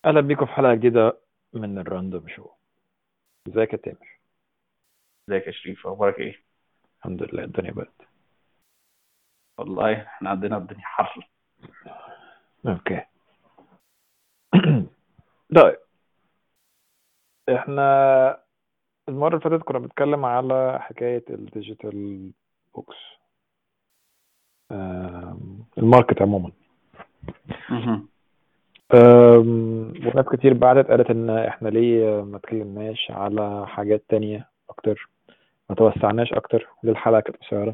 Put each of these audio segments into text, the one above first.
اهلا بيكم في حلقه جديده من الراندوم شو ازيك يا تامر ازيك يا شريف اخبارك ايه الحمد لله الدنيا برد والله احنا عندنا الدنيا حر اوكي طيب احنا المره اللي فاتت كنا بنتكلم على حكايه الديجيتال بوكس آم، الماركت عموما مهم. أم، وناس كتير بعدت قالت ان احنا ليه ما اتكلمناش على حاجات تانية اكتر ما توسعناش اكتر للحلقة كانت قصيرة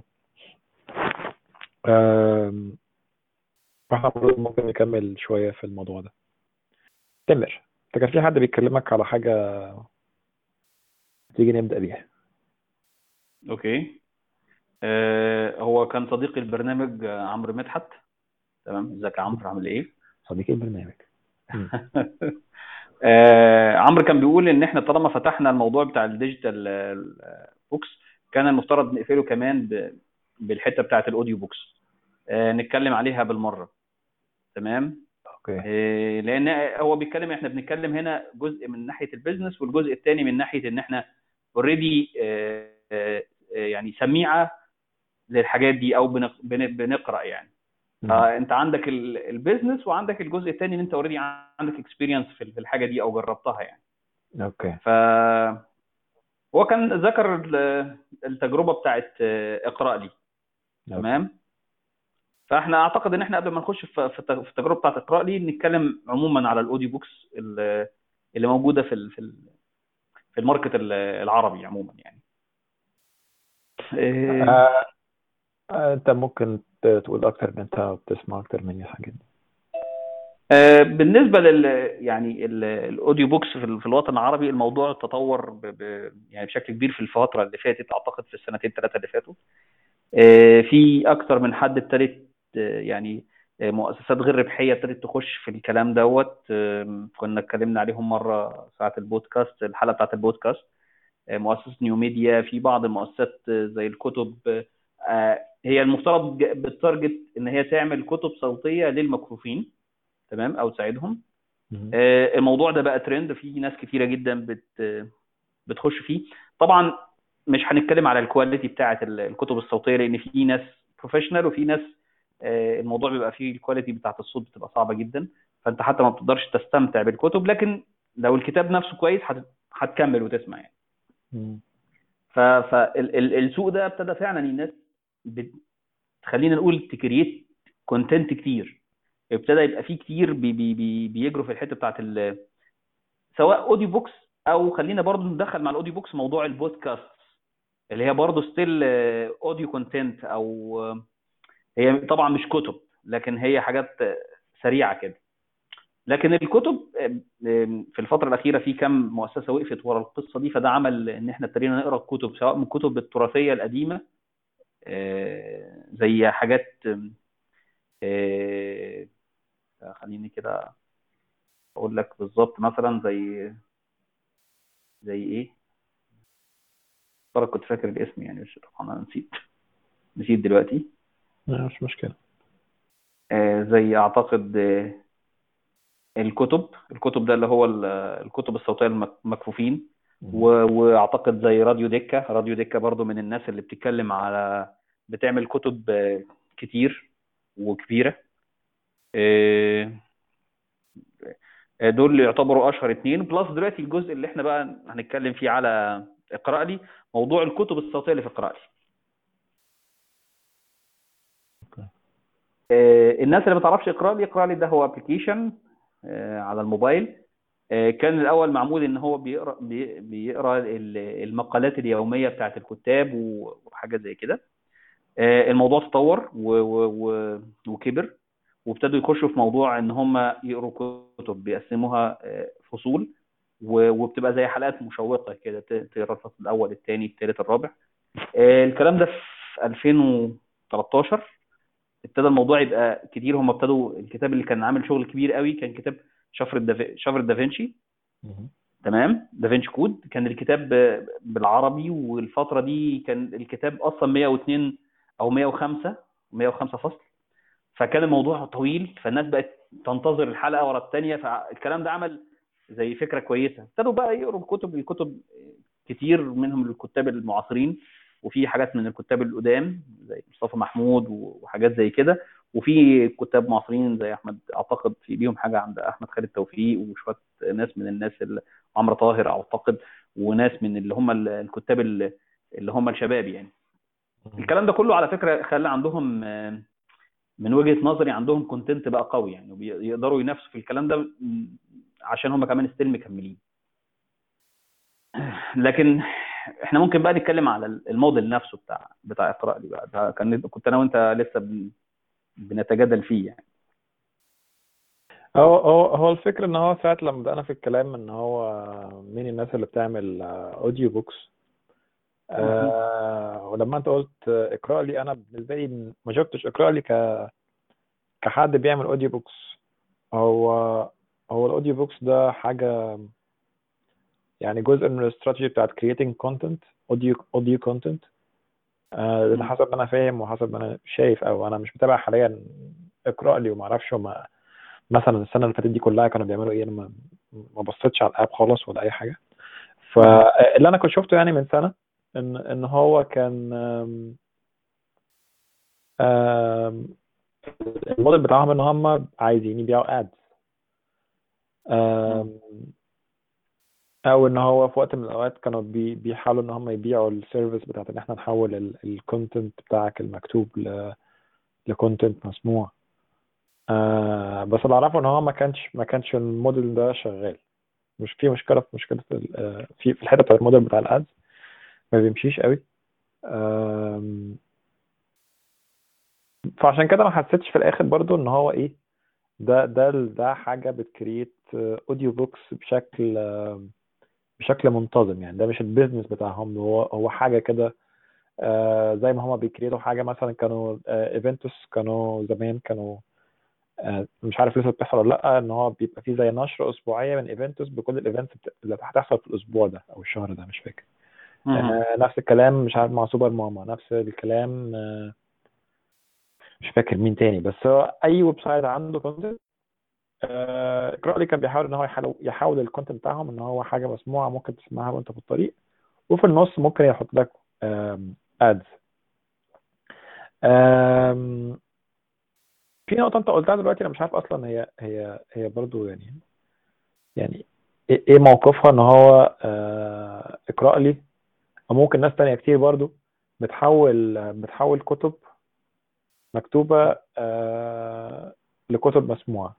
أم، فاحنا المفروض ممكن نكمل شوية في الموضوع ده تامر انت كان في حد بيكلمك على حاجة تيجي نبدأ بيها اوكي آه هو كان صديقي البرنامج آه، عمرو مدحت تمام ازيك يا عمرو عامل ايه صديقي البرنامج مم. آه عمرو كان بيقول ان احنا طالما فتحنا الموضوع بتاع الديجيتال آه، بوكس كان المفترض نقفله كمان ب- بالحته بتاعت الاوديو بوكس آه نتكلم عليها بالمره تمام اوكي إيه، لان هو بيتكلم احنا بنتكلم هنا جزء من ناحيه البيزنس والجزء الثاني من ناحيه ان احنا اوريدي يعني سميعه للحاجات دي او بنق- بن- بنقرا يعني مم. فانت عندك ال- البيزنس وعندك الجزء الثاني ان انت اوريدي عندك اكسبيرينس في في الحاجه دي او جربتها يعني اوكي ف هو كان ذكر ال- التجربه بتاعت آه، اقرا لي اوكي تمام فاحنا اعتقد ان احنا قبل ما نخش في في الت- في التجربه بتاعت اقرا لي نتكلم عموما على الاوديو بوكس ال- اللي موجوده في ال- في ال- في الماركت ال- العربي عموما يعني إيه، آه، آه، انت ممكن ت- تقول اكتر ان انت بتسمع اكتر مني الحاجات دي آه، بالنسبه لل يعني ال- الاوديو بوكس في ال- في الوطن العربي الموضوع تطور ب... ب... يعني بشكل كبير في الفتره اللي فاتت اعتقد في السنتين ثلاثه اللي فاتوا آه، في اكتر من حد ابتدت آه، يعني آه، مؤسسات غير ربحيه ابتدت تخش في الكلام دوت آم، كنا اتكلمنا عليهم مره ساعه البودكاست الحلقه بتاعت البودكاست آه، مؤسسه نيو ميديا في بعض المؤسسات آه، زي الكتب آه، هي المفترض ج- بتارجت ان هي تعمل كتب صوتيه للمكفوفين تمام او تساعدهم مم. آه، الموضوع ده بقى ترند في ناس كتيره جدا بت بتخش فيه طبعا مش هنتكلم على الكواليتي بتاعه ال- الكتب الصوتيه لان في ناس بروفيشنال وفي ناس آه، الموضوع بيبقى فيه الكواليتي بتاعه الصوت بتبقى صعبه جدا فانت حتى ما بتقدرش تستمتع بالكتب لكن لو الكتاب نفسه كويس هت- هتكمل وتسمع يعني مم. فالسوق ده ابتدى فعلا الناس بت- خلينا نقول تكريت كونتنت كتير ابتدى يبقى فيه كتير بي بي بي بيجروا في الحته بتاعت ال- سواء اوديو بوكس او خلينا برضو ندخل مع الاوديو بوكس موضوع البودكاست اللي هي برضو ستيل اوديو كونتنت او آه، هي طبعا مش كتب لكن هي حاجات آه، سريعه كده لكن الكتب آه، آه، في الفتره الاخيره في كم مؤسسه وقفت ورا القصه دي فده عمل ان احنا ابتدينا نقرا الكتب سواء من الكتب التراثيه القديمه آه، زي حاجات آه، خليني كده اقول لك بالظبط مثلا زي زي ايه ترى كنت فاكر الاسم يعني مش انا نسيت نسيت دلوقتي لا، مش مشكلة آه، زي اعتقد آه، الكتب الكتب ده اللي هو ال- الكتب الصوتيه المكفوفين مم. و- واعتقد زي راديو دكه راديو دكه برضو من الناس اللي بتتكلم على بتعمل كتب آه، كتير وكبيره آه، آه، دول اللي يعتبروا اشهر اتنين بلس دلوقتي الجزء اللي احنا بقى هنتكلم فيه على اقرا لي موضوع الكتب الصوتيه اللي في اقرا لي اوكي آه، الناس اللي ما تعرفش اقرا لي اقرا لي ده هو ابلكيشن على الموبايل آه، كان الاول معمول ان هو بيقرا بي- بيقرا ال- المقالات اليوميه بتاعت الكتاب و- وحاجات زي كده آه، الموضوع تطور و- و- و- وكبر وابتدوا يخشوا في موضوع ان هم يقروا كتب بيقسموها آه، فصول و- وبتبقى زي حلقات مشوقه كده ت- تقرا الفصل الاول الثاني الثالث الرابع آه، الكلام ده في 2013 ابتدى الموضوع يبقى كتير هم ابتدوا الكتاب اللي كان عامل شغل كبير قوي كان كتاب شفرة دافي... شفرة دافنشي مم. تمام دافنشي كود كان الكتاب ب- بالعربي والفترة دي كان الكتاب أصلا 102 أو 105 105 فصل فكان الموضوع طويل فالناس بقت تنتظر الحلقه ورا الثانيه فالكلام ده عمل زي فكره كويسه ابتدوا بقى يقروا الكتب الكتب كتير منهم الكتاب المعاصرين وفي حاجات من الكتاب القدام زي مصطفى محمود وحاجات زي كده وفي كتاب معاصرين زي احمد اعتقد في ليهم حاجه عند احمد خالد توفيق وشويه ناس من الناس اللي عمرو طاهر اعتقد وناس من اللي هم الكتاب اللي هم الشباب يعني الكلام ده كله على فكره خلى عندهم من وجهه نظري عندهم كونتنت بقى قوي يعني ويقدروا ينافسوا في الكلام ده عشان هم كمان ستيل مكملين لكن احنا ممكن بقى نتكلم على الموديل نفسه بتاع بتاع اقرا لي بقى ده كان كنت انا وانت لسه بنتجادل فيه يعني هو هو هو الفكرة ان هو ساعة لما بدأنا في الكلام ان هو مين الناس اللي بتعمل اوديو بوكس آه ولما انت قلت اقرا لي انا بالنسبة لي ما شفتش اقرا لي ك كحد بيعمل اوديو بوكس هو هو الاوديو بوكس ده حاجة يعني جزء من الاستراتيجي بتاعت creating content audio audio content آه حسب ما انا فاهم وحسب ما انا شايف او انا مش متابع حاليا اقرا لي وما اعرفش هما مثلا السنه اللي فاتت دي كلها كانوا بيعملوا ايه انا ما ما بصيتش على الاب خالص ولا اي حاجه فاللي انا كنت شفته يعني من سنه ان ان هو كان آم آم الموديل بتاعهم ان هم عايزين يبيعوا ادز او ان هو في وقت من الاوقات كانوا بي بيحاولوا ان هم يبيعوا السيرفيس بتاعت ان احنا نحول الكونتنت بتاعك المكتوب لكونتنت مسموع آه بس اللي اعرفه ان هو ما كانش ما كانش الموديل ده شغال مش في مشكله في مشكله في في الحته بتاعت الموديل بتاع الادز ما بيمشيش قوي فعشان كده ما حسيتش في الاخر برضو ان هو ايه ده ده ده حاجه بتكريت اوديو بوكس بشكل بشكل منتظم يعني ده مش البيزنس بتاعهم هو هو حاجه كده آه زي ما هما بيكريتوا حاجه مثلا كانوا ايفنتوس آه كانوا زمان كانوا آه مش عارف لسه بتحصل ولا لا ان هو بيبقى فيه زي نشره اسبوعيه من ايفنتوس بكل الايفنتس اللي هتحصل في الاسبوع ده او الشهر ده مش فاكر نفس الكلام مش عارف مع سوبر ماما نفس الكلام مش فاكر مين تاني بس هو اي ويب سايت عنده كونتنت اقرا لي كان بيحاول ان هو يحاول يحول الكونتنت بتاعهم ان هو حاجه مسموعه ممكن تسمعها وانت في الطريق وفي النص ممكن يحط لك ادز في نقطه انت قلتها دلوقتي انا مش عارف اصلا هي هي هي برضو يعني يعني ايه موقفها ان هو اقرا لي او ممكن ناس تانية كتير برضو بتحول بتحول كتب مكتوبه لكتب مسموعه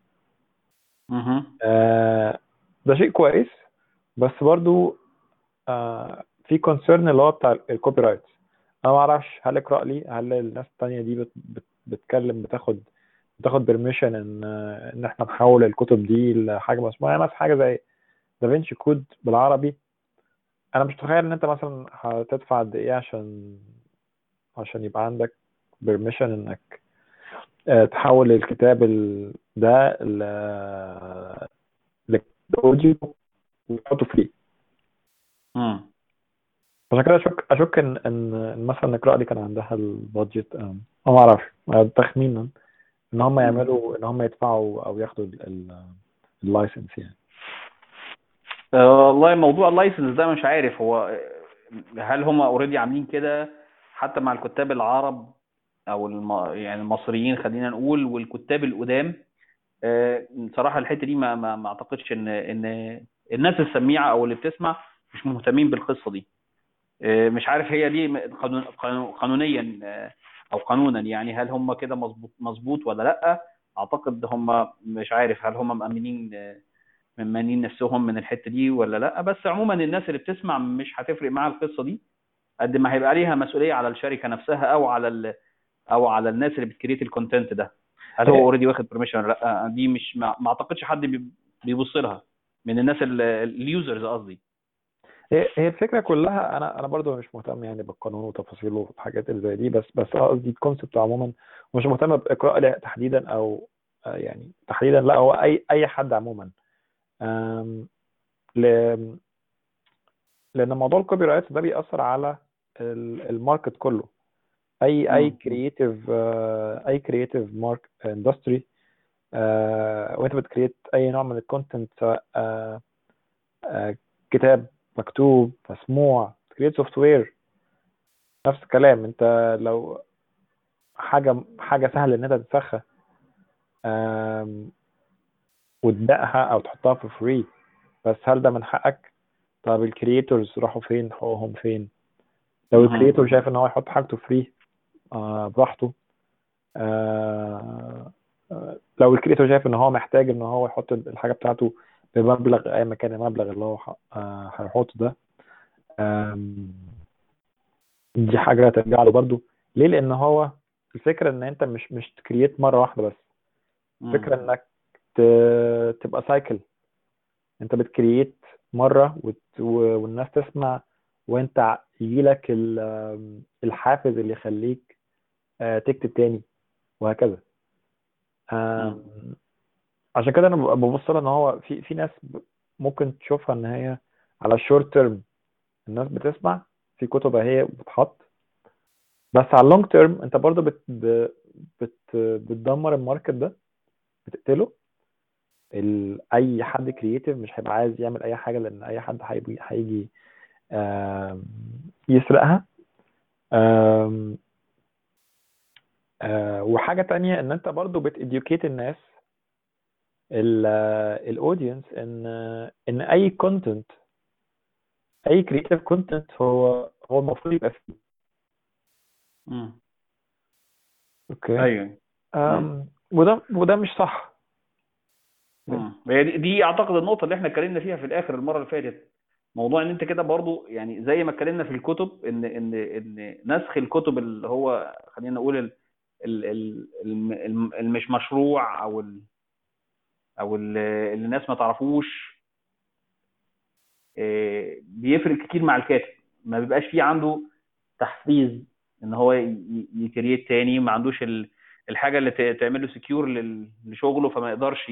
آه ده شيء كويس بس برضو آه في كونسيرن اللي هو بتاع الكوبي رايت انا ما اعرفش هل اقرا لي هل الناس التانية دي بت بت بتكلم بتاخد بتاخد بيرميشن ان ان احنا نحول الكتب دي لحاجه مسموعه يعني مثلا حاجه زي دافنشي كود بالعربي انا مش متخيل ان انت مثلا هتدفع قد ايه عشان عشان يبقى عندك بيرميشن انك تحول الكتاب ده لاوديو وتحطه فري عشان كده اشك اشك ان ان مثلا نقرا دي كان عندها البادجت او ما اعرفش تخمينا ان هم يعملوا ان هم يدفعوا او ياخدوا اللايسنس يعني والله موضوع اللايسنس ده مش عارف هو هل هم اوريدي عاملين كده حتى مع الكتاب العرب او الم... يعني المصريين خلينا نقول والكتاب القدام صراحه الحته دي ما, ما, ما اعتقدش ان ان الناس السميعه او اللي بتسمع مش مهتمين بالقصه دي مش عارف هي دي قانونيا او قانونا يعني هل هم كده مظبوط مظبوط ولا لا اعتقد هم مش عارف هل هم مأمنين مأمنين نفسهم من الحته دي ولا لا بس عموما الناس اللي بتسمع مش هتفرق معاها القصه دي قد ما هيبقى عليها مسؤوليه على الشركه نفسها او على ال... او على الناس اللي بتكريت الكونتنت ده هل هو اوريدي واخد بريميشن ولا لا دي مش ما, ما اعتقدش حد بيبص لها من الناس اليوزرز قصدي هي هي الفكره كلها انا انا برضو مش مهتم يعني بالقانون وتفاصيله والحاجات اللي زي دي بس بس قصدي الكونسبت عموما مش مهتم باقراء تحديدا او يعني تحديدا لا هو اي اي حد عموما ل... لان موضوع الكوبي رايت ده بيأثر على الماركت كله اي اي كرييتيف اي كرييتيف مارك اندستري آه وانت بتكريت اي نوع من الكونتنت سواء آه آه كتاب مكتوب مسموع تكريت سوفت وير نفس الكلام انت لو حاجه حاجه سهل ان انت تنسخها آم، وتبيعها او تحطها في فري بس هل ده من حقك طب الكرييتورز راحوا فين حقوقهم فين لو مهم. الكرييتور شايف ان هو يحط حاجته فري آه براحته آه آه، لو الكرييتور شايف ان هو محتاج ان هو يحط الحاجه بتاعته بمبلغ اي مكان المبلغ اللي هو ح- آه، هيحطه ده آم، دي حاجه هترجع له برضو ليه لان هو الفكره ان انت مش مش تكريت مره واحده بس مم. الفكره انك ت- تبقى سايكل انت بتكريت مره وت- و- والناس تسمع وانت يجي لك الحافز اللي يخليك آه، تكتب تاني وهكذا آم، عشان كده انا ببقى ببص لها ان هو في في ناس ب- ممكن تشوفها ان هي على الشورت تيرم الناس بتسمع في كتب اهي بتحط بس على اللونج تيرم انت برضو بت ب- بت بتدمر الماركت ده بتقتله ال... اي حد كرييتيف مش هيبقى عايز يعمل اي حاجه لان اي حد هيجي هيجي آم، يسرقها آم، آه، وحاجه تانية ان انت برضو بتeducate الناس الاودينس ان ان اي كونتنت اي كرييتيف كونتنت هو هو المفروض يبقى فيه مم. اوكي ايوه أم وده وده مش صح مم. هي دي, دي اعتقد النقطه اللي احنا اتكلمنا فيها في الاخر المره اللي فاتت موضوع ان انت كده برضو يعني زي ما اتكلمنا في الكتب ان ان ان نسخ الكتب اللي هو خلينا نقول ال ال ال الم- الم- المش مشروع او ال او ال- اللي الناس ما تعرفوش آه، بيفرق كتير مع الكاتب ما بيبقاش فيه عنده تحفيز ان هو ي- ي- يكريت تاني ما عندوش ال- الحاجه اللي ت- تعمل له سكيور لشغله فما يقدرش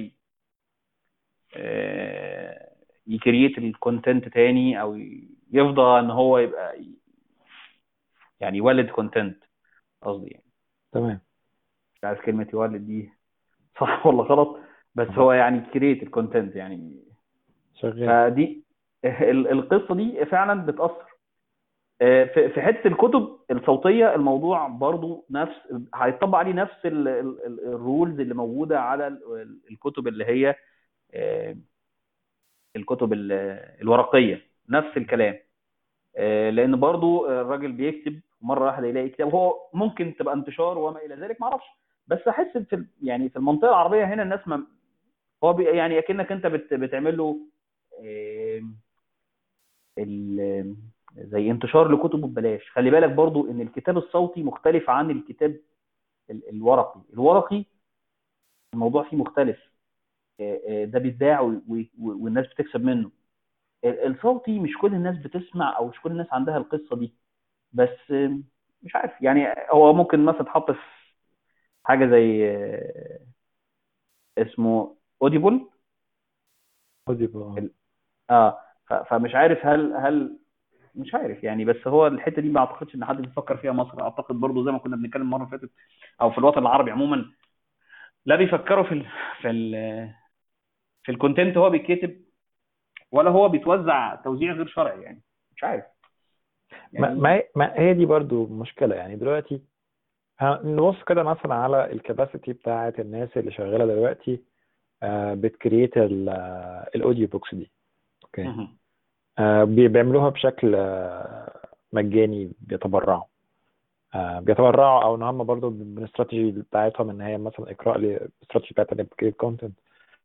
آه، يكريت الكونتنت تاني او ي- يفضى ان هو يبقى ي- يعني يولد كونتنت قصدي يعني تمام مش عارف كلمه يولد دي صح ولا غلط بس هو يعني كريت الكونتنت يعني شغال فدي ال- القصه دي فعلا بتاثر آه، في في حته الكتب الصوتيه الموضوع برضو نفس هيطبق عليه نفس الرولز اللي موجوده على ال- الكتب اللي هي آه، الكتب ال- الورقيه نفس الكلام آه، لان برضو الراجل بيكتب مره واحده يلاقي كتاب هو ممكن تبقى انتشار وما الى ذلك ما اعرفش بس احس في ال- يعني في المنطقه العربيه هنا الناس ما هو بي يعني اكنك انت بت بتعمل له آم، ال- زي انتشار لكتبه ببلاش خلي بالك برضو ان الكتاب الصوتي مختلف عن الكتاب ال- الورقي الورقي الموضوع فيه مختلف آه، آه، ده بيتباع و- و- والناس بتكسب منه ال- الصوتي مش كل الناس بتسمع او مش كل الناس عندها القصه دي بس آه، مش عارف يعني هو ممكن مثلا تحط في حاجه زي آه، اسمه اوديبل خدي بقى. اه ف- فمش عارف هل هل مش عارف يعني بس هو الحته دي ما اعتقدش ان حد بيفكر فيها مصر اعتقد برضو زي ما كنا بنتكلم المره اللي فاتت او في الوطن العربي عموما لا بيفكروا في ال في ال في الكونتنت هو بيتكتب ولا هو بيتوزع توزيع غير شرعي يعني مش عارف ما يعني ما ما هي دي برضو مشكلة يعني دلوقتي ها- نبص كده مثلا على الكباسيتي بتاعت الناس اللي شغالة دلوقتي آه، بتكريت ال- آه، الاوديو بوكس دي اوكي مهم. آه، بي- بيعملوها بشكل آه، مجاني بيتبرعوا آه، بيتبرعوا او ان هم برضو بالاستراتيجي بتاعتهم ان هي مثلا اقراء الاستراتيجي بتاعت الكونتنت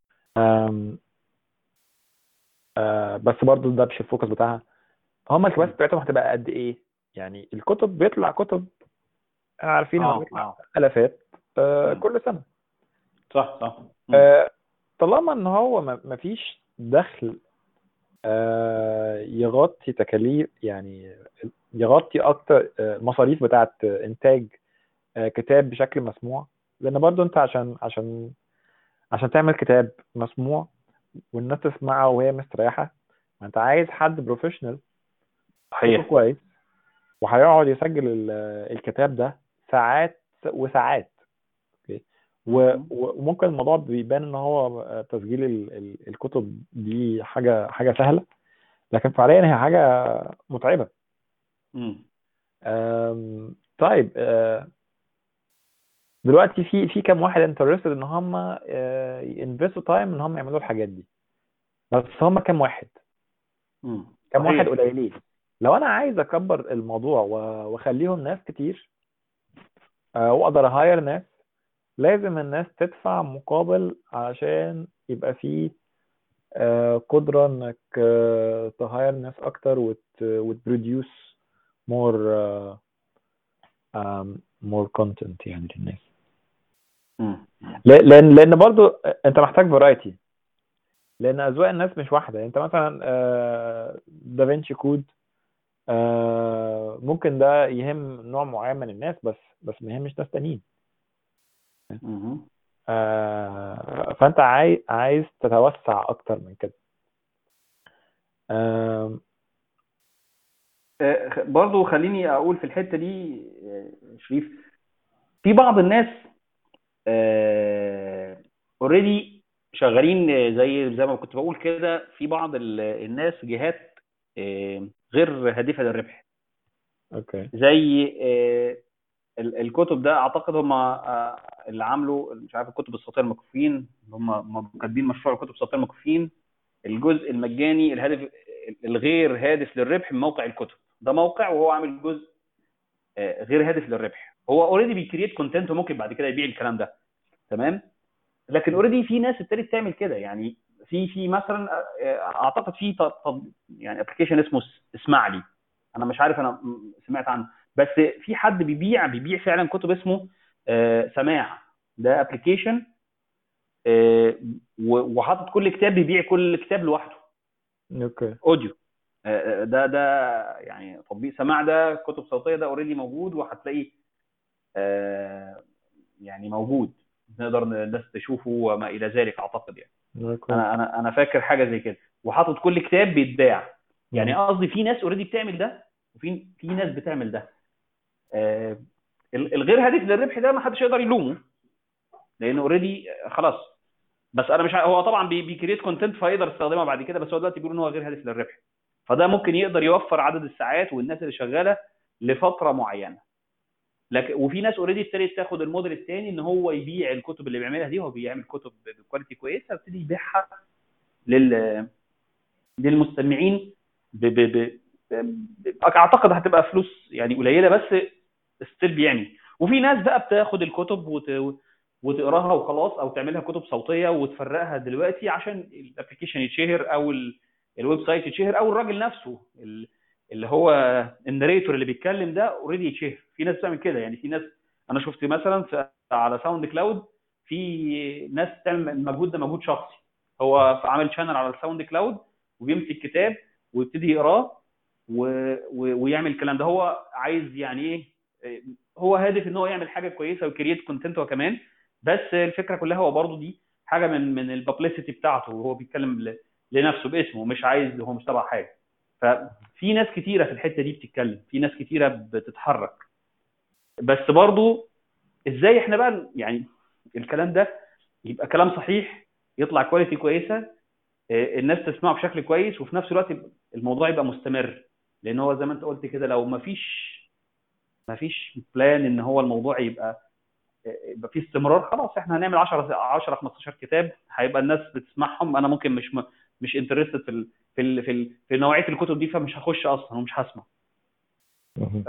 بس برضو ده مش الفوكس بتاعها هم الكباسيتي بتاعتهم هتبقى قد ايه يعني الكتب بيطلع كتب عارفين انه اه بيطلع اه الافات آه، مم. كل سنه صح صح مم. آه، طالما ان هو ما ما فيش دخل آه، يغطي تكاليف يعني يغطي اكتر آه، المصاريف بتاعت انتاج آه، كتاب بشكل مسموع لان برضو انت عشان عشان عشان تعمل كتاب مسموع والناس تسمعه وهي مستريحه ما انت عايز حد بروفيشنال صوته صحيح كويس وهيقعد يسجل ال- الكتاب ده ساعات وساعات اوكي و- مم. و- وممكن الموضوع بيبان ان هو آه، تسجيل ال- ال- الكتب دي حاجه حاجه سهله لكن فعليا هي حاجه متعبه مم. أم، طيب آه، دلوقتي في في كام واحد انترستد ان هم ينفستوا تايم ان هم يعملوا الحاجات دي بس هم كام واحد مم. كام واحد صحيح قليلين لو انا عايز اكبر الموضوع و- واخليهم ناس كتير آه، واقدر اهاير ناس لازم الناس تدفع مقابل علشان يبقى فيه آه، قدرة انك آه، تهاير ناس اكتر وت وتبروديوس مور مور كونتنت يعني للناس مم. ل- لان لان برضو انت محتاج فرايتي لان اذواق الناس مش واحده انت مثلا آه، دافنشي كود آه، ممكن ده يهم نوع معين من الناس بس بس ما يهمش ناس تانيين مم. آه، فانت عايز عايز تتوسع اكتر من كده آم، آه، برضو خليني اقول في الحته دي آه، شريف في بعض الناس اوريدي شغالين آه، زي زي ما كنت بقول كده في بعض ال- الناس جهات آه، غير هادفه للربح اوكي زي آه، ال- الكتب ده اعتقد هم آه، اللي عملوا مش عارف الكتب الصوتيه المكفوفين اللي هم هم كاتبين مشروع الكتب الصوتيه المكفوفين الجزء المجاني الهدف الغير هادف للربح من موقع الكتب ده موقع وهو عامل جزء آه، غير هادف للربح هو اوريدي بيكريت كونتنت وممكن بعد كده يبيع الكلام ده تمام لكن اوريدي في ناس ابتدت تعمل كده يعني في في مثلا آه، اعتقد في ت- ت- يعني ابلكيشن اسمه اس- اسمع لي انا مش عارف انا م- سمعت عنه بس في حد بيبيع بيبيع فعلا كتب اسمه آه، سماع ده ابلكيشن وحاطط كل كتاب بيبيع كل كتاب لوحده اوكي اوديو آه، ده ده يعني تطبيق سماع ده كتب صوتيه ده اوريدي موجود وهتلاقيه آه، يعني موجود نقدر الناس تشوفه وما الى ذلك اعتقد يعني اوكي انا انا انا فاكر حاجه زي كده وحاطط كل كتاب بيتباع يعني مم. قصدي في ناس اوريدي بتعمل ده وفي في ناس بتعمل ده آه، ال- الغير هادف للربح ده ما حدش يقدر يلومه لانه اوريدي خلاص بس انا مش ع- هو طبعا بي- بيكريت كونتنت فيقدر يستخدمها بعد كده بس هو دلوقتي بيقول ان هو غير هادف للربح فده ممكن يقدر يوفر عدد الساعات والناس اللي شغاله لفتره معينه لكن وفي ناس اوريدي ابتدت تاخد الموديل الثاني ان هو يبيع الكتب اللي بيعملها دي هو بيعمل كتب بكواليتي كويسه يبتدي يبيعها لل للمستمعين ب... ب... ب... ب... اعتقد هتبقى فلوس يعني قليله بس ستيل بيعمل وفي ناس بقى بتاخد الكتب وت... وتقراها وخلاص او تعملها كتب صوتيه وتفرقها دلوقتي عشان الابلكيشن يتشهر او ال... الويب سايت يتشهر او الراجل نفسه ال... اللي هو النريتور اللي بيتكلم ده اوريدي يتشهر في ناس بتعمل كده يعني في ناس انا شفت مثلا في... على ساوند كلاود في ناس تعمل المجهود ده مجهود شخصي هو عامل شانل على الساوند كلاود وبيمسك كتاب ويبتدي يقراه و... و... ويعمل الكلام ده هو عايز يعني ايه إيه، هو هادف ان هو يعمل حاجه كويسه وكرييت كونتنت هو كمان بس الفكره كلها هو برضه دي حاجه من من الببليستي بتاعته وهو بيتكلم ل... لنفسه باسمه مش عايز هو مش تبع حاجه ففي ناس كتيره في الحته دي بتتكلم في ناس كتيره بتتحرك بس برضه ازاي احنا بقى يعني الكلام ده يبقى كلام صحيح يطلع كواليتي كويسه آه، الناس تسمعه بشكل كويس وفي نفس الوقت يبقى- الموضوع يبقى مستمر لان هو زي ما انت قلت كده لو ما فيش ما فيش بلان ان هو الموضوع يبقى يبقى فيه استمرار خلاص احنا هنعمل 10 10 15 كتاب هيبقى الناس بتسمعهم انا ممكن مش م- مش انترستد في ال في ال في, ال في نوعيه الكتب دي فمش هخش اصلا ومش هسمع مهم.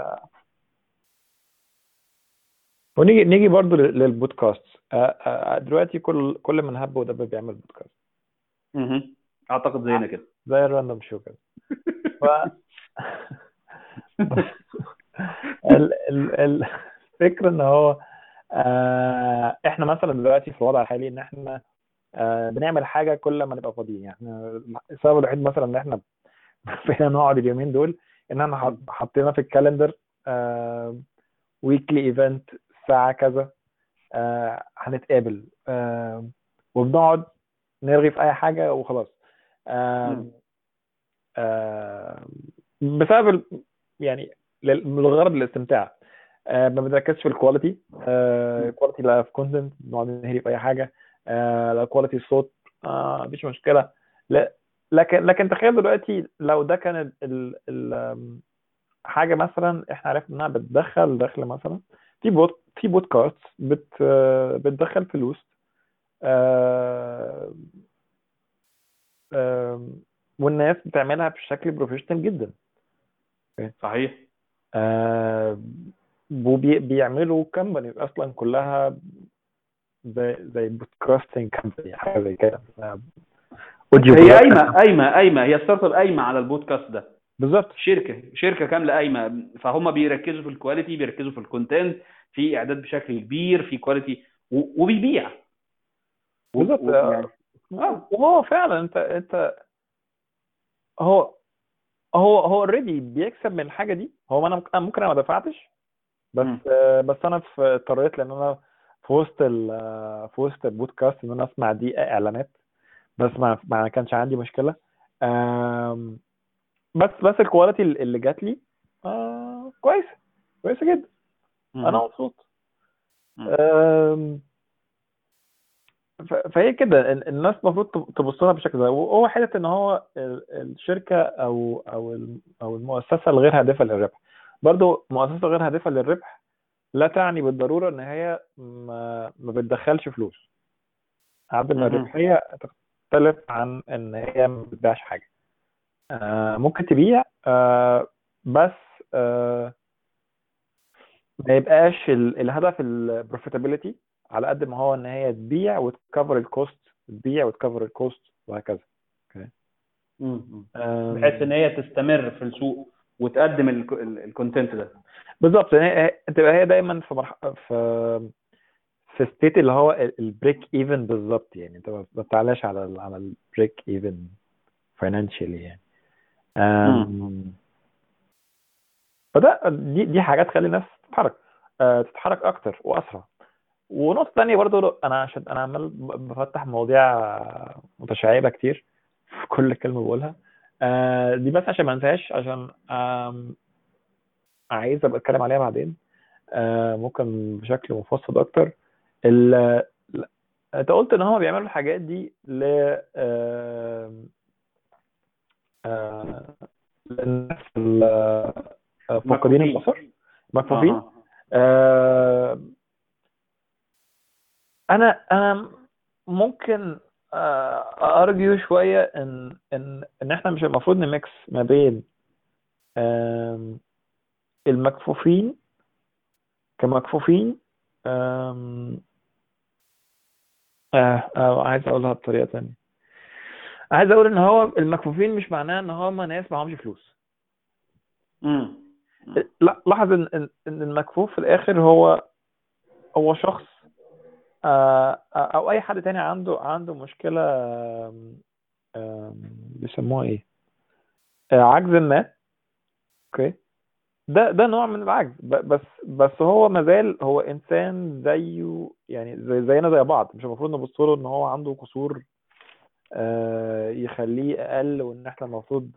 ونيجي نيجي برضو لل- للبودكاست آه، آه، دلوقتي كل كل من هب ودب بيعمل بودكاست مهم. اعتقد زينا كده زي الراندوم شو كده ف ال... ال... ال... الفكرة ان هو آه، احنا مثلا دلوقتي في الوضع الحالي ان احنا آه، بنعمل حاجة كل ما نبقى فاضيين يعني احنا السبب الوحيد مثلا ان احنا فينا نقعد اليومين دول ان احنا حط- حطينا في الكالندر ويكلي ايفنت الساعة كذا آه، هنتقابل آه، وبنقعد نرغي في اي حاجة وخلاص آم، مم. آم، بسبب ال- يعني لل- لغرض الاستمتاع آه ما بنركزش في الكواليتي آه الكواليتي لا في كونتنت نقعد نهري في اي حاجه آه لا كواليتي الصوت آه مفيش مشكله لا لكن لكن تخيل دلوقتي لو ده كان ال ال ال حاجه مثلا احنا عرفنا انها بتدخل دخل مثلا في بوت في بودكاست بت بتدخل فلوس آه آه والناس بتعملها بشكل بروفيشنال جدا صحيح آه وبيعملوا كمباني اصلا كلها زي زي بودكاستنج كمباني حاجه زي كده هي قايمه قايمه قايمه هي ستارت اب قايمه على البودكاست ده بالظبط شركه شركه كامله قايمه فهم بيركزوا في الكواليتي بيركزوا في الكونتنت في اعداد بشكل كبير في كواليتي وبيبيع بالظبط يعني اه وهو فعلا انت انت هو هو هو اوريدي بيكسب من الحاجه دي هو انا ممكن انا ما دفعتش بس م. بس انا في اضطريت لان انا في وسط في وسط البودكاست ان انا اسمع دي اعلانات بس ما ما كانش عندي مشكله بس بس الكواليتي اللي جات لي آه كويسه كويسه جدا م. انا مبسوط فهي كده الناس المفروض تبص لها بالشكل ده وهو حته ان هو الشركه او او او المؤسسه الغير هادفه للربح برضو مؤسسه غير هادفه للربح لا تعني بالضروره ان هي ما, ما بتدخلش فلوس عدد من الربحيه تختلف عن ان هي ما بتبيعش حاجه آه ممكن تبيع آه بس آه ما يبقاش الهدف البروفيتابيلتي على قد ما هو ان هي تبيع وتكفر الكوست تبيع وتكفر الكوست وهكذا اوكي بحيث ان هي تستمر في السوق وتقدم الكونتنت ده بالظبط يعني تبقى هي دايما في مرحله في في ستيت اللي هو البريك ايفن بالظبط يعني انت ما بتعلاش على ال على البريك ايفن فاينانشالي يعني أم فده دي دي حاجات تخلي الناس تتحرك أه تتحرك اكتر واسرع ونقطة تانية برضو أنا عشان أنا عمال بفتح مواضيع متشعبة كتير في كل كلمة بقولها آه دي بس عشان ما انساهاش عشان عايز أبقى أتكلم عليها بعدين آه ممكن بشكل مفصل أكتر أنت قلت إن هما بيعملوا الحاجات دي ل آه آه للناس فاقدين البصر مكفوفين آه انا انا ممكن ارجو شويه ان ان ان احنا مش المفروض نميكس ما بين المكفوفين كمكفوفين آه آه عايز اقولها بطريقه ثانيه عايز اقول ان هو المكفوفين مش معناه ان هم ناس معهمش فلوس امم لا لاحظ ان ان المكفوف في الاخر هو هو شخص او اي حد تاني عنده عنده مشكله بيسموها ايه عجز ما اوكي ده ده نوع من العجز بس بس هو مازال هو انسان زيه يعني زي زينا زي بعض مش المفروض نبص له ان هو عنده قصور يخليه اقل وان احنا المفروض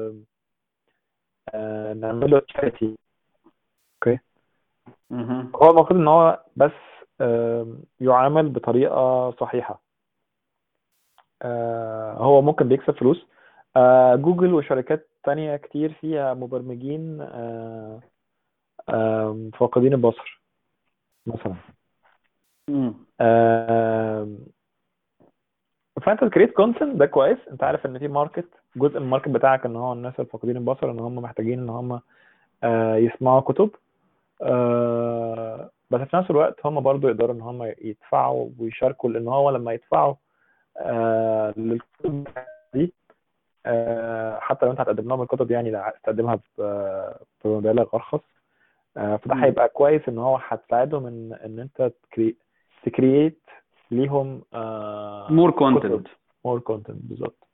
نعمل له تشاريتي اوكي هو المفروض ان هو بس يعامل بطريقة صحيحة هو ممكن بيكسب فلوس جوجل وشركات تانية كتير فيها مبرمجين فاقدين البصر مثلا فانت تكريت كونتنت ده كويس انت عارف ان في ماركت جزء من الماركت بتاعك ان هو الناس الفاقدين البصر ان هم محتاجين ان هم يسمعوا كتب بس في نفس الوقت هم برضو يقدروا ان هم يدفعوا ويشاركوا لان هو لما يدفعوا آه للكتب دي آه حتى لو انت هتقدم لهم الكتب يعني لا تقدمها بمبالغ ارخص آه فده هيبقى كويس ان هو هتساعدهم ان ان انت تكريت ليهم مور كونتنت مور كونتنت بالظبط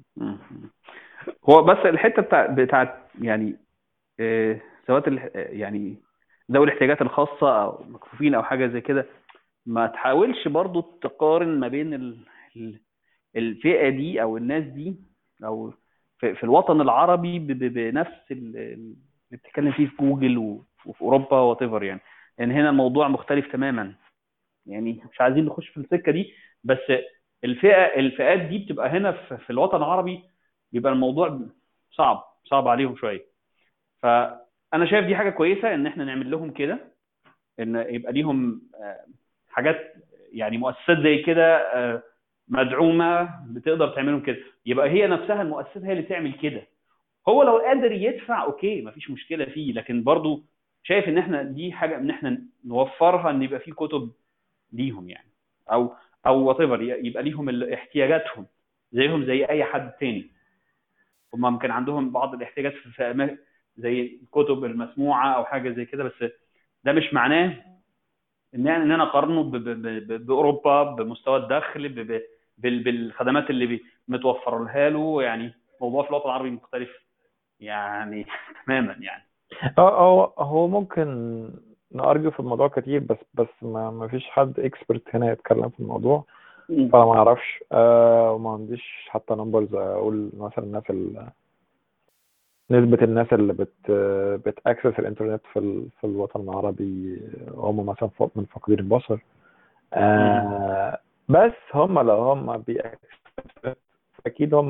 هو بس الحته بتاع بتاعت يعني سواء يعني ذوي الاحتياجات الخاصة أو مكفوفين أو حاجة زي كده ما تحاولش برضو تقارن ما بين ال... الفئة دي أو الناس دي أو في, في الوطن العربي ب... ب... بنفس اللي بتتكلم فيه في جوجل و... وفي اوروبا وات ايفر يعني لان هنا الموضوع مختلف تماما يعني مش عايزين نخش في السكه دي بس الفئه الفئات دي بتبقى هنا في, في الوطن العربي بيبقى الموضوع صعب صعب عليهم شويه فانا شايف دي حاجه كويسه ان احنا نعمل لهم كده ان يبقى ليهم آه، حاجات يعني مؤسسات زي كده آه، مدعومه بتقدر تعملهم كده يبقى هي نفسها المؤسسات هي اللي تعمل كده هو لو قادر يدفع اوكي مفيش مشكله فيه لكن برضو شايف ان احنا دي حاجه ان احنا نوفرها ان يبقى في كتب ليهم يعني او او وات يبقى ليهم احتياجاتهم زيهم زي اي حد تاني هم ممكن عندهم بعض الاحتياجات في زي الكتب المسموعه او حاجه زي كده بس ده مش معناه ان يعني ان انا اقارنه باوروبا بمستوى الدخل بالخدمات اللي متوفر لها له يعني موضوع في الوطن العربي مختلف يعني تماما يعني اه هو هو ممكن نارجو في الموضوع كتير بس بس ما, ما فيش حد اكسبرت هنا يتكلم في الموضوع فانا ما اعرفش آه وما عنديش حتى نمبرز اقول مثلا الناس ال نسبة الناس اللي بت بتاكسس الانترنت في ال... في الوطن العربي هم مثلا من فاقدين البصر آه بس هم لو هم بيأكسس اكيد هم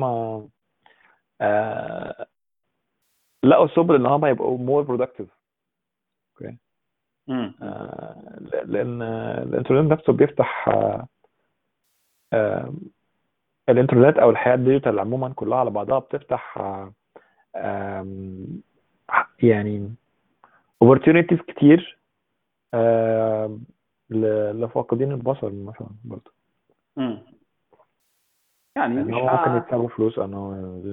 آه لقوا سبل ان هم يبقوا مور برودكتيف اوكي آه لان الانترنت نفسه بيفتح آه آه الانترنت او الحياه الديجيتال عموما كلها على بعضها بتفتح آه يعني opportunities كتير آه لفاقدين البصر مثلا برضه يعني, يعني هو ممكن يكسبوا فلوس انه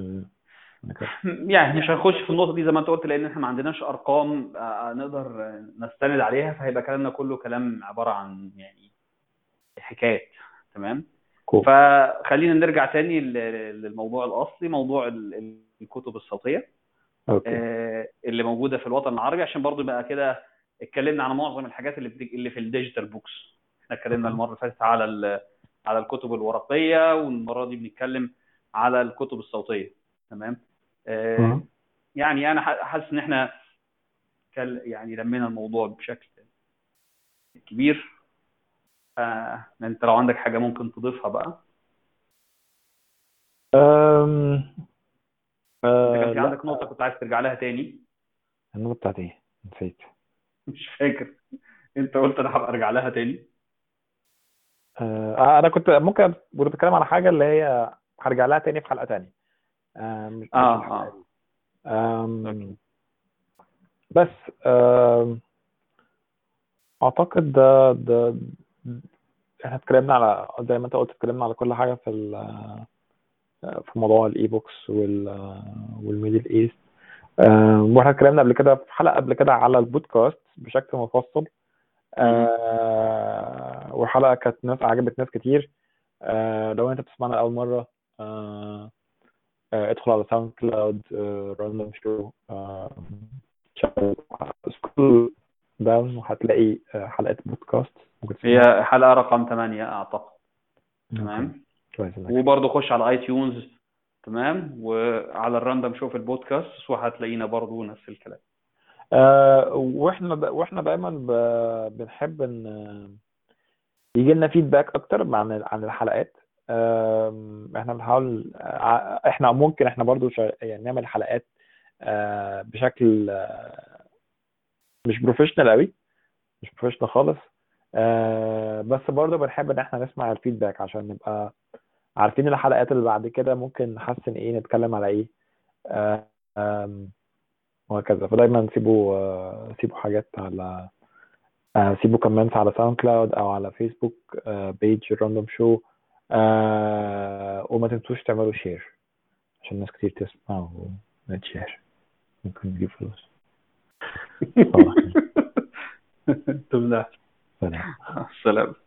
يعني مش هنخش في النقطه دي زي ما انت قلت لان احنا ما عندناش ارقام آه، نقدر نستند عليها فهيبقى كلامنا كله كلام عباره عن يعني حكايات تمام cool. فخلينا نرجع تاني للموضوع الاصلي موضوع الكتب الصوتيه okay. آه، اللي موجوده في الوطن العربي عشان برضو يبقى كده اتكلمنا عن معظم الحاجات اللي اللي في الديجيتال بوكس احنا اتكلمنا المره اللي فاتت على على الكتب الورقيه والمره دي بنتكلم على الكتب الصوتيه تمام آه يعني انا حاسس ان احنا يعني لمينا الموضوع بشكل كبير آه انت لو عندك حاجه ممكن تضيفها بقى أم... أه كان في عندك نقطه كنت عايز ترجع لها تاني النقطه بتاعت ايه نسيت مش فاكر انت قلت انا هبقى ارجع لها تاني آه انا كنت ممكن كنت بتكلم على حاجه اللي هي هرجع لها تاني في حلقه تانية آه مش اه اه بس آم اعتقد ده ده احنا اتكلمنا على زي ما انت قلت اتكلمنا على كل حاجه في في موضوع الاي بوكس وال والميدل ايست واحنا اتكلمنا قبل كده في حلقه قبل كده على البودكاست بشكل مفصل آه وحلقه كانت ناس عجبت ناس كتير آه لو انت بتسمعنا اول مره آه ادخل على ساوند كلاود راندوم شو سكرول داون وهتلاقي حلقه بودكاست هي حلقه رقم 8 اعتقد تمام وبرضه خش على اي تيونز تمام وعلى الراندوم شو في البودكاست وهتلاقينا برضه نفس الكلام آه واحنا ب... واحنا دايما ب... بنحب ان يجي لنا فيدباك اكتر عن عن الحلقات احنا بنحاول احنا ممكن احنا برضو يعني نعمل حلقات بشكل مش بروفيشنال قوي مش بروفيشنال خالص بس برضو بنحب ان احنا نسمع الفيدباك عشان نبقى عارفين الحلقات اللي بعد كده ممكن نحسن ايه نتكلم على ايه وهكذا فدايما سيبوا سيبوا حاجات على سيبوا كومنتس على ساوند كلاود او على فيسبوك بيج راندوم شو آه وما تنسوش تعملوا شير عشان ناس كتير تسمع ونتشير ممكن نجيب فلوس تمام السلام